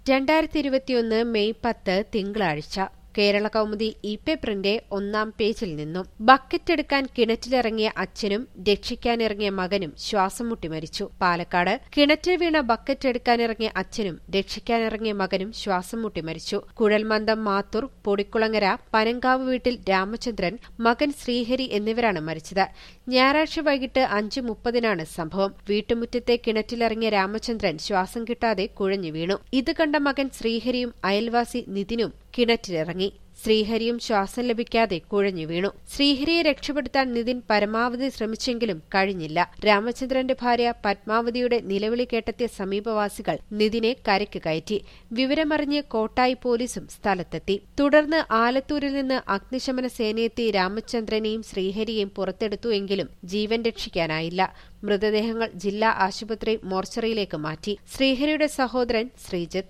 രണ്ടായിരത്തി ഇരുപത്തിയൊന്ന് മെയ് പത്ത് തിങ്കളാഴ്ച കേരള കൗമുദി ഇ പേപ്പറിന്റെ ഒന്നാം പേജിൽ നിന്നും ബക്കറ്റെടുക്കാൻ കിണറ്റിലിറങ്ങിയ അച്ഛനും രക്ഷിക്കാനിറങ്ങിയ മകനും ശ്വാസം മുട്ടി മരിച്ചു പാലക്കാട് കിണറ്റിൽ വീണ ബക്കറ്റ് എടുക്കാനിറങ്ങിയ അച്ഛനും രക്ഷിക്കാനിറങ്ങിയ മകനും ശ്വാസം മുട്ടി മരിച്ചു കുഴൽമന്ദം മാത്തൂർ പൊടിക്കുളങ്ങര പനങ്കാവ് വീട്ടിൽ രാമചന്ദ്രൻ മകൻ ശ്രീഹരി എന്നിവരാണ് മരിച്ചത് ഞായറാഴ്ച വൈകിട്ട് അഞ്ച് മുപ്പതിനാണ് സംഭവം വീട്ടുമുറ്റത്തെ കിണറ്റിലിറങ്ങിയ രാമചന്ദ്രൻ ശ്വാസം കിട്ടാതെ കുഴഞ്ഞു വീണു ഇത് കണ്ട മകൻ ശ്രീഹരിയും അയൽവാസി നിതിനും കിണറ്റിലിറങ്ങി ശ്രീഹരിയും ശ്വാസം ലഭിക്കാതെ കുഴഞ്ഞു വീണു ശ്രീഹരിയെ രക്ഷപ്പെടുത്താൻ നിതിൻ പരമാവധി ശ്രമിച്ചെങ്കിലും കഴിഞ്ഞില്ല രാമചന്ദ്രന്റെ ഭാര്യ പത്മാവതിയുടെ നിലവിളി കേട്ടെത്തിയ സമീപവാസികൾ നിതിനെ കരയ്ക്ക് കയറ്റി വിവരമറിഞ്ഞ് കോട്ടായി പോലീസും സ്ഥലത്തെത്തി തുടർന്ന് ആലത്തൂരിൽ നിന്ന് അഗ്നിശമന സേനയെത്തി രാമചന്ദ്രനെയും ശ്രീഹരിയെയും പുറത്തെടുത്തുവെങ്കിലും ജീവൻ രക്ഷിക്കാനായില്ല മൃതദേഹങ്ങൾ ജില്ലാ ആശുപത്രി മോർച്ചറിയിലേക്ക് മാറ്റി ശ്രീഹരിയുടെ സഹോദരൻ ശ്രീജിത്ത്